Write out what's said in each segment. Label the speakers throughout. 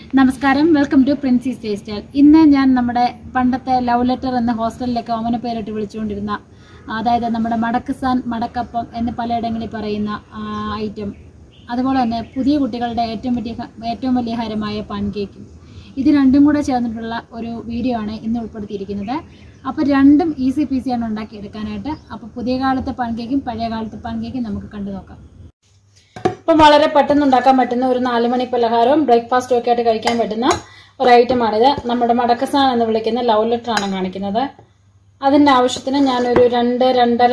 Speaker 1: നമസ്കാരം welcome to പ്രിൻസീസ് taste ഇന്ന് ഞാൻ നമ്മുടെ പണ്ടത്തെ ലവ് ലെറ്റർ എന്ന ഹോസ്റ്റലിലൊക്കെ ഓമന പേരിട്ട് വിളിച്ചുകൊണ്ടിരുന്ന അതായത് നമ്മുടെ മടക്കുസാൻ മടക്കപ്പം എന്ന് പലയിടങ്ങളിൽ പറയുന്ന ഐറ്റം അതുപോലെ തന്നെ പുതിയ കുട്ടികളുടെ ഏറ്റവും വലിയ ഏറ്റവും വലിയ ഹരമായ പാൻകേക്കും ഇത് രണ്ടും കൂടെ ചേർന്നിട്ടുള്ള ഒരു വീഡിയോ ആണ് ഇന്ന് ഉൾപ്പെടുത്തിയിരിക്കുന്നത് അപ്പോൾ രണ്ടും ഈസി പീസിയാണ് ഉണ്ടാക്കിയെടുക്കാനായിട്ട് അപ്പോൾ പുതിയ കാലത്തെ പാൻകേക്കും പഴയ കാലത്തെ പാൻകേക്കും നമുക്ക് കണ്ടു നോക്കാം ഇപ്പം വളരെ പെട്ടെന്ന് ഉണ്ടാക്കാൻ പറ്റുന്ന ഒരു നാല് മണി പലഹാരവും ബ്രേക്ക്ഫാസ്റ്റും ഒക്കെ ആയിട്ട് കഴിക്കാൻ പറ്റുന്ന ഒരു ഐറ്റമാണിത് നമ്മുടെ മടക്കസാൻ എന്ന് വിളിക്കുന്ന ലവ് ലെറ്റർ ആണ് കാണിക്കുന്നത് അതിന്റെ ആവശ്യത്തിന് ഞാനൊരു രണ്ട് രണ്ടര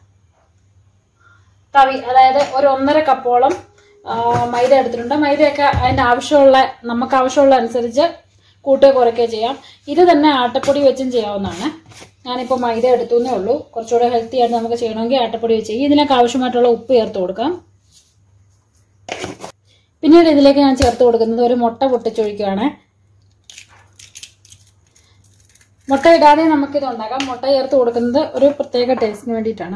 Speaker 1: തവി അതായത് ഒരു ഒന്നര കപ്പോളം ആ, മൈദ എടുത്തിട്ടുണ്ട് മൈദയൊക്കെ അതിന്റെ ആവശ്യമുള്ള നമുക്ക് ആവശ്യമുള്ള അനുസരിച്ച് കൂട്ടുക കുറയ്ക്കുകയോ ചെയ്യാം ഇത് തന്നെ ആട്ടപ്പൊടി വെച്ചും ചെയ്യാവുന്നതാണ് ഞാനിപ്പോൾ മൈദ എടുത്തു എന്നേ ഉള്ളൂ കുറച്ചുകൂടെ ഹെൽത്തി ആയിട്ട് നമുക്ക് ചെയ്യണമെങ്കിൽ ആട്ടപ്പൊടി വെച്ച് ചെയ്യും ഇതിനൊക്കെ ആവശ്യമായിട്ടുള്ള ഉപ്പ് ചേർത്ത് കൊടുക്കാം പിന്നീട് ഇതിലേക്ക് ഞാൻ ചേർത്ത് കൊടുക്കുന്നത് ഒരു മുട്ട പൊട്ടിച്ചൊഴിക്കുകയാണ് മുട്ട ഇടാതെ നമുക്കിത് ഉണ്ടാക്കാം മുട്ട ചേർത്ത് കൊടുക്കുന്നത് ഒരു പ്രത്യേക ടേസ്റ്റിന് വേണ്ടിയിട്ടാണ്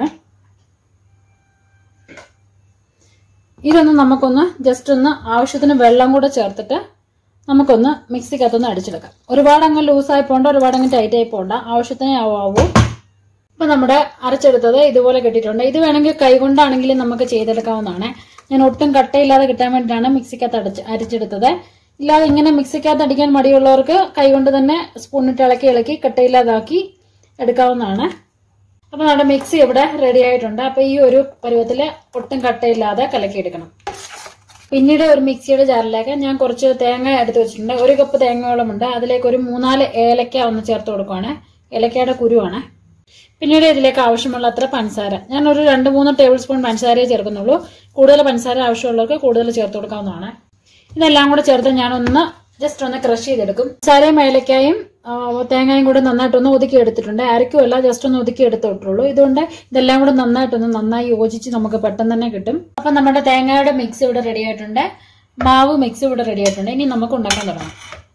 Speaker 1: ഇതൊന്ന് നമുക്കൊന്ന് ജസ്റ്റ് ഒന്ന് ആവശ്യത്തിന് വെള്ളം കൂടെ ചേർത്തിട്ട് നമുക്കൊന്ന് മിക്സിക്കകത്തൊന്ന് അടിച്ചെടുക്കാം ഒരുപാട് അങ്ങ് ലൂസായി പോണ്ട ഒരുപാട് അങ്ങ് ടൈറ്റ് ആയി പോണ്ട ആവശ്യത്തിനേ ആവൂ ഇപ്പൊ നമ്മുടെ അരച്ചെടുത്തത് ഇതുപോലെ കിട്ടിയിട്ടുണ്ട് ഇത് വേണമെങ്കിൽ കൈകൊണ്ടാണെങ്കിലും നമുക്ക് ചെയ്തെടുക്കാവുന്നതാണ് ഞാൻ ഒട്ടും കട്ടയില്ലാതെ കിട്ടാൻ വേണ്ടിയിട്ടാണ് മിക്സിക്കകത്ത് അടച്ച് അരച്ചെടുത്തത് ഇല്ലാതെ ഇങ്ങനെ മിക്സിക്കകത്ത് അടിക്കാൻ മടിയുള്ളവർക്ക് കൈകൊണ്ട് തന്നെ സ്പൂണിട്ട് ഇളക്കി ഇളക്കി കട്ടയില്ലാതാക്കി എടുക്കാവുന്നതാണ് അപ്പൊ നമ്മുടെ മിക്സി ഇവിടെ റെഡി ആയിട്ടുണ്ട് അപ്പൊ ഈ ഒരു പരുവത്തില് ഒട്ടും കട്ടയില്ലാതെ കലക്കിയെടുക്കണം പിന്നീട് ഒരു മിക്സിയുടെ ജാറിലേക്ക് ഞാൻ കുറച്ച് തേങ്ങ എടുത്ത് വെച്ചിട്ടുണ്ട് ഒരു കപ്പ് തേങ്ങയോളമുണ്ട് അതിലേക്ക് ഒരു മൂന്നാല് ഏലക്ക ഒന്ന് ചേർത്ത് കൊടുക്കുവാണ് ഏലക്കയുടെ കുരുവാണ് പിന്നീട് ഇതിലേക്ക് ആവശ്യമുള്ള അത്ര പഞ്ചസാര ഞാൻ ഒരു രണ്ട് മൂന്ന് ടേബിൾ സ്പൂൺ പഞ്ചസാരയെ ചേർക്കുന്നുള്ളൂ കൂടുതൽ പഞ്ചസാര ആവശ്യമുള്ളവർക്ക് കൂടുതൽ ചേർത്ത് കൊടുക്കാവുന്നതാണ് ഇതെല്ലാം കൂടെ ചേർത്ത് ഞാനൊന്ന് ജസ്റ്റ് ഒന്ന് ക്രഷ് ചെയ്തെടുക്കും പഞ്ചസാരയും ഏലക്കായും ആ, തേങ്ങയും കൂടെ നന്നായിട്ടൊന്ന് ഒതുക്കി എടുത്തിട്ടുണ്ട് അരക്കുമല്ല ജസ്റ്റ് ഒന്ന് ഒതുക്കി എടുത്തിട്ടുള്ളൂ ഇതുകൊണ്ട് ഇതെല്ലാം കൂടെ നന്നായിട്ടൊന്ന് നന്നായി യോജിച്ച് നമുക്ക് പെട്ടെന്ന് തന്നെ കിട്ടും അപ്പൊ നമ്മുടെ തേങ്ങയുടെ മിക്സ് ഇവിടെ റെഡി ആയിട്ടുണ്ട് മാവ് മിക്സ് ഇവിടെ റെഡി ആയിട്ടുണ്ട് ഇനി നമുക്ക് ഉണ്ടാക്കാൻ തുടങ്ങാം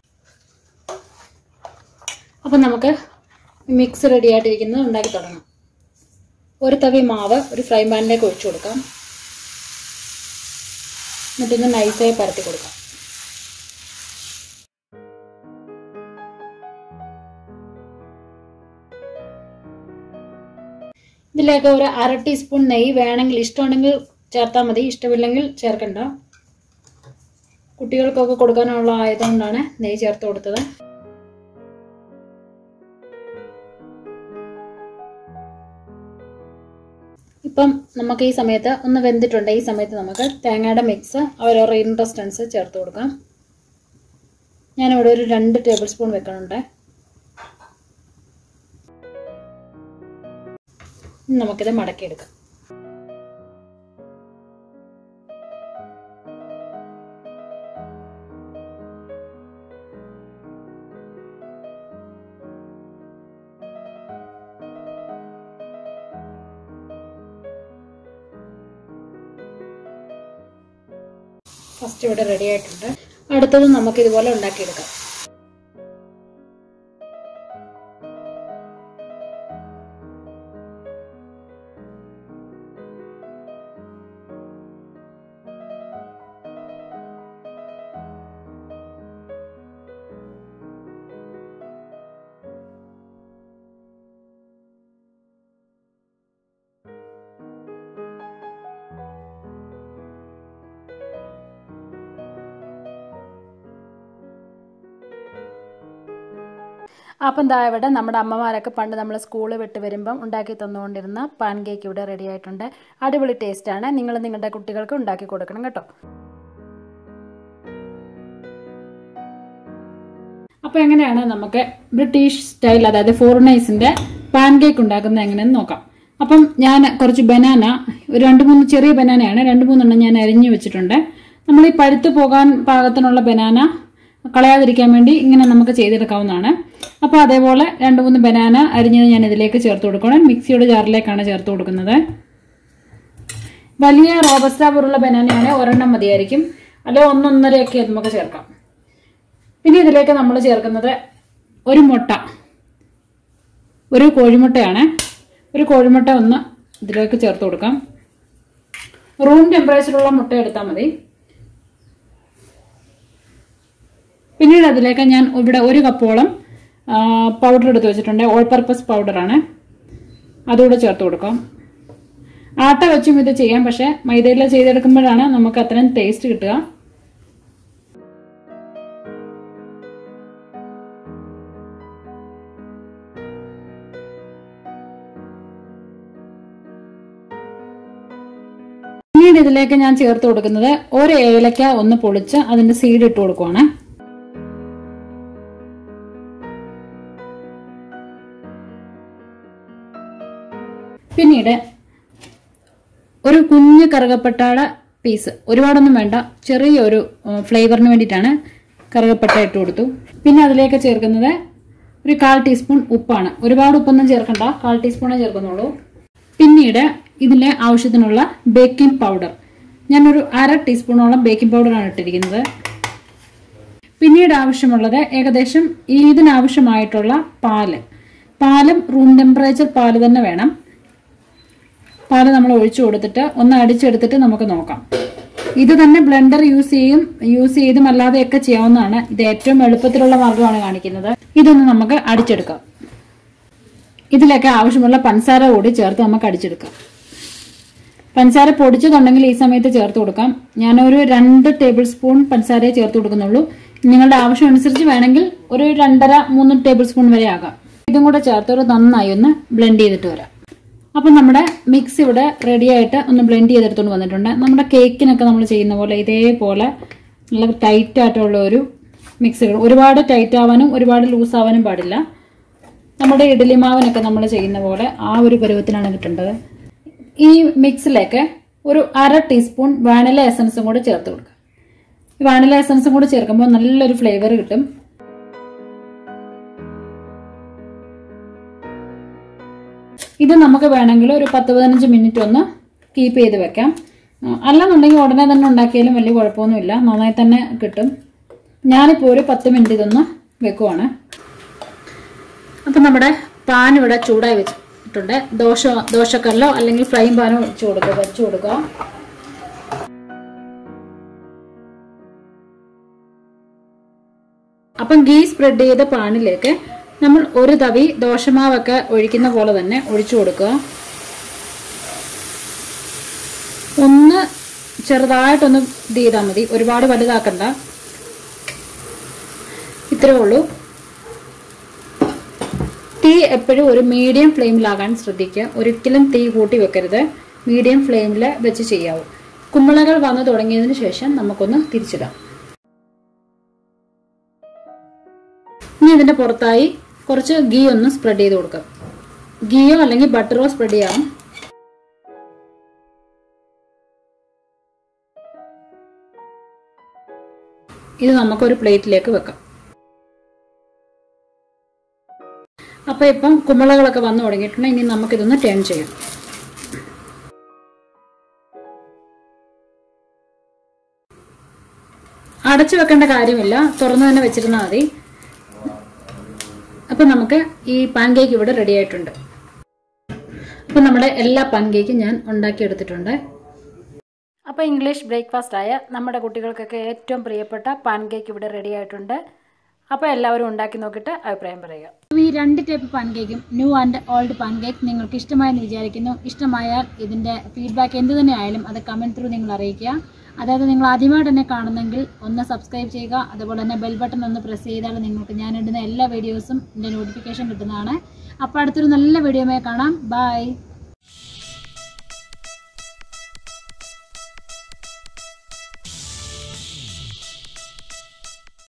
Speaker 1: അപ്പൊ നമുക്ക് മിക്സ് റെഡി ആയിട്ടിരിക്കുന്നത് ഉണ്ടാക്കി തുടങ്ങാം ഒരു തവി മാവ് ഒരു ഫ്രൈ പാനിലേക്ക് ഒഴിച്ചു കൊടുക്കാം എന്നിട്ടൊന്ന് നൈസായി പരത്തി കൊടുക്കാം ഇതിലേക്ക് ഒരു അര ടീസ്പൂൺ നെയ്യ് വേണമെങ്കിൽ ഇഷ്ടമുണ്ടെങ്കിൽ ചേർത്താൽ മതി ഇഷ്ടമില്ലെങ്കിൽ ചേർക്കണ്ട കുട്ടികൾക്കൊക്കെ കൊടുക്കാനുള്ള ആയതുകൊണ്ടാണ് നെയ്യ് ചേർത്ത് കൊടുത്തത് ഇപ്പം നമുക്ക് ഈ സമയത്ത് ഒന്ന് വെന്തിട്ടുണ്ട് ഈ സമയത്ത് നമുക്ക് തേങ്ങയുടെ മിക്സ് അവരവരുടെ ഇൻട്രസ്റ്റ് അനുസരിച്ച് ചേർത്ത് കൊടുക്കാം ഞാനിവിടെ ഒരു രണ്ട് ടേബിൾ സ്പൂൺ വെക്കണുണ്ട് ഇനി നമുക്കിത് മടക്കിയെടുക്കാം ഫസ്റ്റ് ഇവിടെ റെഡി ആയിട്ടുണ്ട് അടുത്തത് നമുക്ക് ഇതുപോലെ ഉണ്ടാക്കിയെടുക്കാം അപ്പം എന്താ ഇവിടെ നമ്മുടെ അമ്മമാരൊക്കെ പണ്ട് നമ്മൾ സ്കൂളിൽ വിട്ട് വരുമ്പം ഉണ്ടാക്കി തന്നുകൊണ്ടിരുന്ന പാൻ കേക്ക് ഇവിടെ റെഡി ആയിട്ടുണ്ട് അടിപൊളി ടേസ്റ്റാണ് നിങ്ങൾ നിങ്ങളുടെ കുട്ടികൾക്ക് ഉണ്ടാക്കി കൊടുക്കണം കേട്ടോ അപ്പോൾ എങ്ങനെയാണ് നമുക്ക് ബ്രിട്ടീഷ് സ്റ്റൈൽ അതായത് ഫോറിനേഴ്സിന്റെ പാൻ കേക്ക് ഉണ്ടാക്കുന്നത് എങ്ങനെയെന്ന് നോക്കാം അപ്പം ഞാൻ കുറച്ച് ബനാന ഒരു രണ്ട് മൂന്ന് ചെറിയ ബനാനയാണ് രണ്ട് മൂന്നെണ്ണം ഞാൻ അരിഞ്ഞു വെച്ചിട്ടുണ്ട് നമ്മൾ ഈ പഴുത്ത് പോകാൻ പാകത്തിനുള്ള ബനാന കളയാതിരിക്കാൻ വേണ്ടി ഇങ്ങനെ നമുക്ക് ചെയ്തെടുക്കാവുന്നതാണ് അപ്പോൾ അതേപോലെ രണ്ട് മൂന്ന് ബനാന അരിഞ്ഞത് ഞാൻ ഇതിലേക്ക് ചേർത്ത് കൊടുക്കണം മിക്സിയുടെ ജാറിലേക്കാണ് ചേർത്ത് കൊടുക്കുന്നത് വലിയ റോബസ്റ്റ പോലുള്ള ബനാനയാണ് ഒരെണ്ണം മതിയായിരിക്കും അല്ലെ ഒന്നൊന്നരയൊക്കെ നമുക്ക് ചേർക്കാം പിന്നെ ഇതിലേക്ക് നമ്മൾ ചേർക്കുന്നത് ഒരു മുട്ട ഒരു കോഴിമുട്ടയാണ് ഒരു കോഴിമുട്ട ഒന്ന് ഇതിലേക്ക് ചേർത്ത് കൊടുക്കാം റൂം ടെമ്പറേച്ചറുള്ള മുട്ട എടുത്താൽ മതി പിന്നീട് അതിലേക്ക് ഞാൻ ഇവിടെ ഒരു കപ്പോളം പൗഡർ എടുത്ത് വെച്ചിട്ടുണ്ട് ഓൾ പർപ്പസ് പൗഡറാണ് അതുകൂടെ ചേർത്ത് കൊടുക്കാം ആട്ട വെച്ചും ഇത് ചെയ്യാം പക്ഷെ മൈദയിൽ ചെയ്തെടുക്കുമ്പോഴാണ് നമുക്ക് അത്രയും ടേസ്റ്റ് കിട്ടുക പിന്നീട് ഇതിലേക്ക് ഞാൻ ചേർത്ത് കൊടുക്കുന്നത് ഒരു ഏലക്ക ഒന്ന് പൊളിച്ച് അതിന്റെ സീഡ് ഇട്ട് കൊടുക്കുവാണ് പിന്നീട് ഒരു കുഞ്ഞ് കറുകപ്പട്ടാട പീസ് ഒരുപാടൊന്നും വേണ്ട ചെറിയൊരു ഫ്ലേവറിന് വേണ്ടിയിട്ടാണ് കറുകപ്പട്ട ഇട്ട് കൊടുത്തു പിന്നെ അതിലേക്ക് ചേർക്കുന്നത് ഒരു കാൽ ടീസ്പൂൺ ഉപ്പാണ് ഒരുപാട് ഉപ്പൊന്നും ചേർക്കണ്ട കാൽ ടീസ്പൂണേ ചേർക്കുന്നുള്ളൂ പിന്നീട് ഇതിലെ ആവശ്യത്തിനുള്ള ബേക്കിംഗ് പൗഡർ ഞാനൊരു അര ടീസ്പൂണോളം ബേക്കിംഗ് പൗഡറാണ് ഇട്ടിരിക്കുന്നത് പിന്നീട് ആവശ്യമുള്ളത് ഏകദേശം ഈ ഇതിനാവശ്യമായിട്ടുള്ള പാല് പാലും റൂം ടെമ്പറേച്ചർ പാല് തന്നെ വേണം പാല് നമ്മൾ ഒഴിച്ചു കൊടുത്തിട്ട് ഒന്ന് അടിച്ചെടുത്തിട്ട് നമുക്ക് നോക്കാം ഇത് തന്നെ ബ്ലെൻഡർ യൂസ് ചെയ്യും യൂസ് ചെയ്തും അല്ലാതെയൊക്കെ ചെയ്യാവുന്നതാണ് ഇത് ഏറ്റവും എളുപ്പത്തിലുള്ള മാർഗ്ഗമാണ് കാണിക്കുന്നത് ഇതൊന്ന് നമുക്ക് അടിച്ചെടുക്കാം ഇതിലൊക്കെ ആവശ്യമുള്ള പഞ്ചസാര കൂടി ചേർത്ത് നമുക്ക് അടിച്ചെടുക്കാം പഞ്ചസാര പൊടിച്ചതുണ്ടെങ്കിൽ ഈ സമയത്ത് ചേർത്ത് കൊടുക്കാം ഞാനൊരു രണ്ട് ടേബിൾ സ്പൂൺ പഞ്ചസാരയെ ചേർത്ത് കൊടുക്കുന്നുള്ളൂ നിങ്ങളുടെ ആവശ്യം അനുസരിച്ച് വേണമെങ്കിൽ ഒരു രണ്ടര മൂന്ന് ടേബിൾ സ്പൂൺ വരെ ആകാം ഇതും കൂടെ ചേർത്ത് ഒരു നന്നായി ഒന്ന് ബ്ലെൻഡ് ചെയ്തിട്ട് വരാം അപ്പം നമ്മുടെ മിക്സ് ഇവിടെ റെഡി ആയിട്ട് ഒന്ന് ബ്ലെൻഡ് ചെയ്തെടുത്തുകൊണ്ട് വന്നിട്ടുണ്ട് നമ്മുടെ കേക്കിനൊക്കെ നമ്മൾ ചെയ്യുന്ന പോലെ ഇതേപോലെ നല്ല ടൈറ്റ് ആയിട്ടുള്ള ഒരു മിക്സ് ഒരുപാട് ടൈറ്റ് ആവാനും ഒരുപാട് ലൂസ് ആവാനും പാടില്ല നമ്മുടെ ഇഡലി മാവിനൊക്കെ നമ്മൾ ചെയ്യുന്ന പോലെ ആ ഒരു പരുവത്തിനാണ് കിട്ടേണ്ടത് ഈ മിക്സിലേക്ക് ഒരു അര ടീസ്പൂൺ വാനില എസൻസും കൂടെ ചേർത്ത് കൊടുക്കുക ഈ വാനില എസൻസും കൂടെ ചേർക്കുമ്പോൾ നല്ലൊരു ഫ്ലേവർ കിട്ടും ഇത് നമുക്ക് വേണമെങ്കിൽ ഒരു പത്ത് പതിനഞ്ച് മിനിറ്റ് ഒന്ന് കീപ്പ് ചെയ്ത് വെക്കാം ഉം, അല്ലെന്നുണ്ടെങ്കിൽ ഉടനെ തന്നെ ഉണ്ടാക്കിയാലും വലിയ കുഴപ്പമൊന്നുമില്ല നന്നായി തന്നെ കിട്ടും ഞാനിപ്പോൾ ഒരു പത്ത് മിനിറ്റ് ഇതൊന്ന് വെക്കുവാണ് അപ്പം നമ്മുടെ പാൻ ഇവിടെ ചൂടായി വെച്ചിട്ടുണ്ട് ദോശ ദോശക്കല്ലോ അല്ലെങ്കിൽ ഫ്രൈ പാനോ വെച്ച് കൊടുക്കുക വെച്ച് കൊടുക്കുക അപ്പം ഗീ സ്പ്രെഡ് ചെയ്ത പാനിലേക്ക് നമ്മൾ ഒരു തവി ദോശമാവൊക്കെ ഒഴിക്കുന്ന പോലെ തന്നെ ഒഴിച്ചു കൊടുക്കുക ഒന്ന് ചെറുതായിട്ടൊന്ന് ഇത് ചെയ്താൽ മതി ഒരുപാട് വലുതാക്കണ്ട ഇത്രേ ഉള്ളൂ തീ എപ്പോഴും ഒരു മീഡിയം ഫ്ലെയിമിലാകാൻ ശ്രദ്ധിക്കുക ഒരിക്കലും തീ കൂട്ടി വെക്കരുത് മീഡിയം ഫ്ലെയിമിൽ വെച്ച് ചെയ്യാവൂ കുമ്പളകൾ വന്നു തുടങ്ങിയതിന് ശേഷം നമുക്കൊന്ന് തിരിച്ചിടാം ഇനി ഇതിന്റെ പുറത്തായി കുറച്ച് ഗീ ഒന്ന് സ്പ്രെഡ് ചെയ്ത് കൊടുക്കാം ഗീയോ അല്ലെങ്കിൽ ബട്ടറോ സ്പ്രെഡ് ചെയ്യാം ഇത് നമുക്കൊരു പ്ലേറ്റിലേക്ക് വെക്കാം അപ്പൊ ഇപ്പം കുമ്പളകളൊക്കെ വന്നു തുടങ്ങിയിട്ടുണ്ട് ഇനി നമുക്കിതൊന്ന് ടേൺ ചെയ്യാം അടച്ചു വെക്കേണ്ട കാര്യമില്ല തുറന്നു തന്നെ വെച്ചിരുന്നാൽ മതി അപ്പൊ നമുക്ക് ഈ പാൻ കേക്ക് ഇവിടെ റെഡി ആയിട്ടുണ്ട് അപ്പൊ നമ്മുടെ എല്ലാ പാൻ കേക്കും ഞാൻ ഉണ്ടാക്കിയെടുത്തിട്ടുണ്ട് അപ്പോൾ ഇംഗ്ലീഷ് ബ്രേക്ക്ഫാസ്റ്റ് ആയ നമ്മുടെ കുട്ടികൾക്കൊക്കെ ഏറ്റവും പ്രിയപ്പെട്ട പാൻ കേക്ക് ഇവിടെ റെഡി ആയിട്ടുണ്ട് അപ്പോൾ എല്ലാവരും ഉണ്ടാക്കി നോക്കിയിട്ട് അഭിപ്രായം പറയുക ഈ രണ്ട് ടൈപ്പ് പാൻ കേക്കും new and old pancake നിങ്ങൾക്ക് ഇഷ്ടമായെന്ന് വിചാരിക്കുന്നു ഇഷ്ടമായാൽ ഇതിൻ്റെ ഫീഡ്ബാക്ക് എന്ത് തന്നെ ആയാലും അത് കമൻറ്റ് ത്രൂ നിങ്ങൾ അറിയിക്കുക അതായത് നിങ്ങൾ ആദ്യമായിട്ട് എന്നെ കാണുന്നെങ്കിൽ ഒന്ന് സബ്സ്ക്രൈബ് ചെയ്യുക അതുപോലെ തന്നെ ബെൽ ബട്ടൺ ഒന്ന് പ്രസ് ചെയ്താൽ നിങ്ങൾക്ക് ഞാൻ ഇടുന്ന എല്ലാ വീഡിയോസും എൻ്റെ നോട്ടിഫിക്കേഷൻ കിട്ടുന്നതാണ് അപ്പോൾ അടുത്തൊരു നല്ല വീഡിയോമായി കാണാം ബൈ